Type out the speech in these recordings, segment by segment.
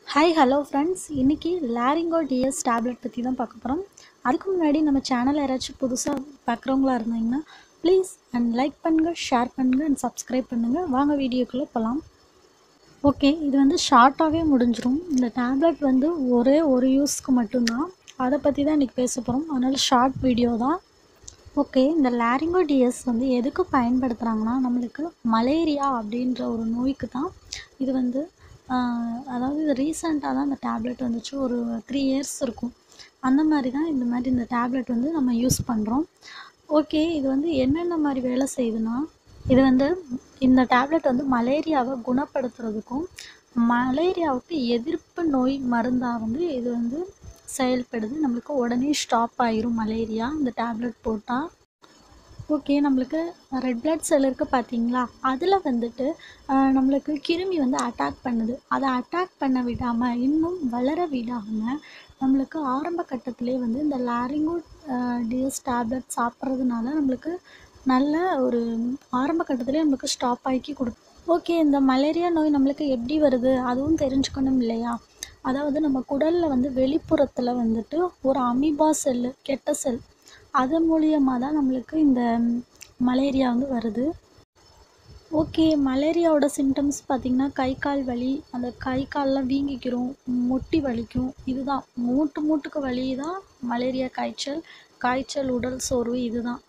hi hello friends இன்றைக்கி லாரிங்கோ DS tablet பற்றி தான் பார்க்க போகிறோம் அதுக்கு முன்னாடி நம்ம சேனல் யாராச்சும் புதுசாக பார்க்குறவங்களா இருந்தீங்கன்னா ப்ளீஸ் அண்ட் லைக் பண்ணுங்கள் ஷேர் பண்ணுங்கள் அண்ட் சப்ஸ்கிரைப் பண்ணுங்கள் வாங்க வீடியோக்குள்ளே போகலாம் ஓகே இது வந்து ஷார்ட்டாகவே முடிஞ்சிரும் இந்த டேப்லெட் வந்து ஒரே ஒரு யூஸ்க்கு மட்டும்தான் அதை பற்றி தான் இன்றைக்கி பேச போகிறோம் அதனால் ஷார்ட் வீடியோ தான் ஓகே இந்த லாரிங்கோ டிஎஸ் வந்து எதுக்கு பயன்படுத்துகிறாங்கன்னா நம்மளுக்கு மலேரியா அப்படின்ற ஒரு நோய்க்கு தான் இது வந்து ஆஹ், அதாவது இது ரீசெண்டாக தான் இந்த டேப்லெட் வந்துச்சு ஒரு த்ரீ இயர்ஸ் இருக்கும் அந்த மாதிரி தான் இந்த மாதிரி இந்த டேப்லெட் வந்து நம்ம யூஸ் பண்ணுறோம் ஓகே இது வந்து என்னென்ன மாதிரி வேலை செய்யுதுன்னா இது வந்து இந்த டேப்லெட் வந்து மலேரியாவை குணப்படுத்துறதுக்கும் மலேரியாவுக்கு எதிர்ப்பு நோய் மருந்தாக வந்து இது வந்து செயல்படுது நம்மளுக்கு உடனே ஸ்டாப் ஆயிரும் மலேரியா இந்த டேப்லெட் போட்டால் ஓகே நம்மளுக்கு ரெட் பிளட் செல் இருக்குது பார்த்தீங்களா அதில் வந்துட்டு ஆஹ், நம்மளுக்கு கிருமி வந்து அட்டாக் பண்ணுது அதை அட்டாக் பண்ண விடாமல் இன்னும் வளர விடாமல் நம்மளுக்கு ஆரம்ப கட்டத்திலே வந்து இந்த லாரிங்கோ டிஎஸ் டேப்லெட் சாப்பிட்றதுனால நம்மளுக்கு நல்ல ஒரு ஆரம்ப கட்டத்திலே நம்மளுக்கு ஸ்டாப் ஆக்கி கொடுக்கும் ஓகே இந்த மலேரியா நோய் நம்மளுக்கு எப்படி வருது அதுவும் தெரிஞ்சுக்கணும் இல்லையா அதாவது நம்ம குடலில் வந்து வெளிப்புறத்தில் வந்துட்டு ஒரு அமீபா செல்லு கெட்ட செல் அது மூலியமாக தான் நம்மளுக்கு இந்த மலேரியா வந்து வருது ஓகே மலேரியாவோட சிம்டம்ஸ் பார்த்திங்கன்னா கை கால் வலி அந்த கை கால்லாம் வீங்கிக்கிறோம் முட்டி வலிக்கும் இதுதான் மூட்டு மூட்டுக்கு வலி தான் மலேரியா காய்ச்சல் காய்ச்சல் உடல் சோர்வு இதுதான்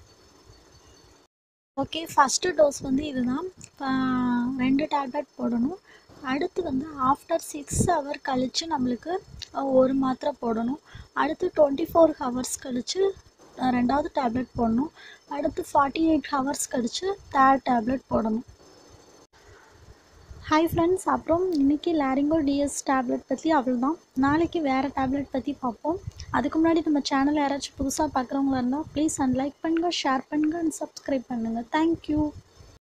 ஓகே ஃபஸ்ட்டு டோஸ் வந்து இதுதான் ஆஹ் ரெண்டு டேப்லெட் போடணும் அடுத்து வந்து ஆஃப்டர் சிக்ஸ் ஹவர் கழித்து நம்மளுக்கு அஹ், ஒரு மாத்திரை போடணும் அடுத்து டுவெண்ட்டி ஃபோர் ஹவர்ஸ் கழித்து ரெண்டாவது டேப்லெட் போடணும் அடுத்து ஃபார்ட்டி எயிட் ஹவர்ஸ் கழித்து தேர்ட் டேப்லெட் போடணும் ஹாய் ஃப்ரெண்ட்ஸ் அப்புறம் இன்றைக்கி லாரிங்கோ டிஎஸ் டேப்லெட் பற்றி அவ்வளோதான் நாளைக்கு வேறு டேப்லெட் பற்றி பார்ப்போம் அதுக்கு முன்னாடி நம்ம சேனல் யாராச்சும் புதுசாக பார்க்குறவங்களா இருந்தால் ப்ளீஸ் அண்ட் லைக் பண்ணுங்கள் ஷேர் பண்ணுங்கள் அண்ட் சப்ஸ்கிரைப் பண்ணுங்கள் தேங்க்யூ